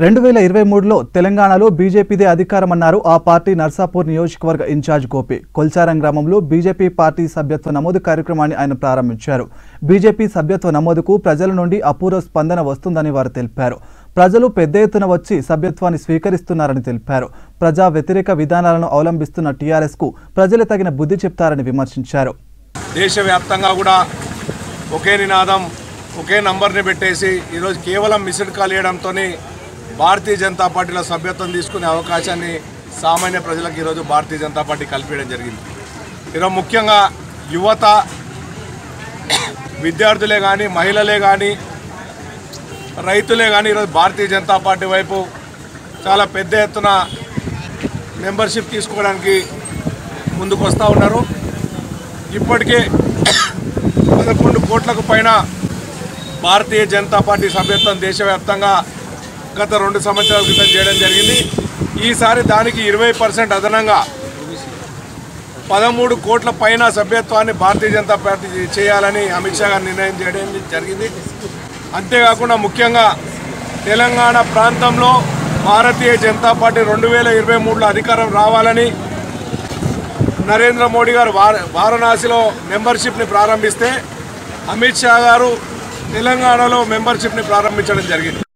రెండు వేల ఇరవై మూడులో తెలంగాణలో బీజేపీదే అధికారమన్నారు ఆ పార్టీ నర్సాపూర్ నియోజకవర్గ ఇన్ఛార్జ్ గోపి కొల్చారం గ్రామంలో బీజేపీ పార్టీ సభ్యత్వ నమోదు కార్యక్రమాన్ని ఆయన ప్రారంభించారు బీజేపీ సభ్యత్వ నమోదుకు ప్రజల నుండి అపూర్వ స్పందన వస్తుందని వారు తెలిపారు ప్రజలు పెద్ద ఎత్తున వచ్చి సభ్యత్వాన్ని స్వీకరిస్తున్నారని తెలిపారు ప్రజా వ్యతిరేక విధానాలను అవలంబిస్తున్న టీఆర్ఎస్కు ప్రజలు తగిన బుద్ధి చెప్తారని విమర్శించారు దేశవ్యాప్తంగా కూడా ఒకే నినాదం ఒకే నంబర్ని పెట్టేసి ఈరోజు కేవలం మిస్డ్ కాల్ ఇవ్వడంతో భారతీయ జనతా పార్టీలో సభ్యత్వం తీసుకునే అవకాశాన్ని సామాన్య ప్రజలకు ఈరోజు భారతీయ జనతా పార్టీ కల్పించడం జరిగింది ఈరోజు ముఖ్యంగా యువత విద్యార్థులే కానీ మహిళలే కానీ రైతులే కానీ ఈరోజు భారతీయ జనతా పార్టీ వైపు చాలా పెద్ద ఎత్తున మెంబర్షిప్ తీసుకోవడానికి ముందుకు వస్తూ ఉన్నారు ఇప్పటికే పదకొండు కోట్లకు పైన భారతీయ జనతా పార్టీ సభ్యత్వం దేశవ్యాప్తంగా గత రెండు సంవత్సరాల క్రితం చేయడం జరిగింది ఈసారి దానికి ఇరవై పర్సెంట్ అదనంగా పదమూడు కోట్ల పైన సభ్యత్వాన్ని భారతీయ జనతా పార్టీ చేయాలని అమిత్ షా గారు నిర్ణయం చేయడం జరిగింది అంతేకాకుండా ముఖ్యంగా తెలంగాణ ప్రాంతంలో భారతీయ జనతా పార్టీ రెండు వేల ఇరవై మూడులో అధికారం రావాలని నరేంద్ర మోడీ గారు వార- వారణాసిలో మెంబర్షిప్ని ప్రారంభిస్తే అమిత్ షా గారు తెలంగాణలో మెంబర్షిప్ని ప్రారంభించడం జరిగింది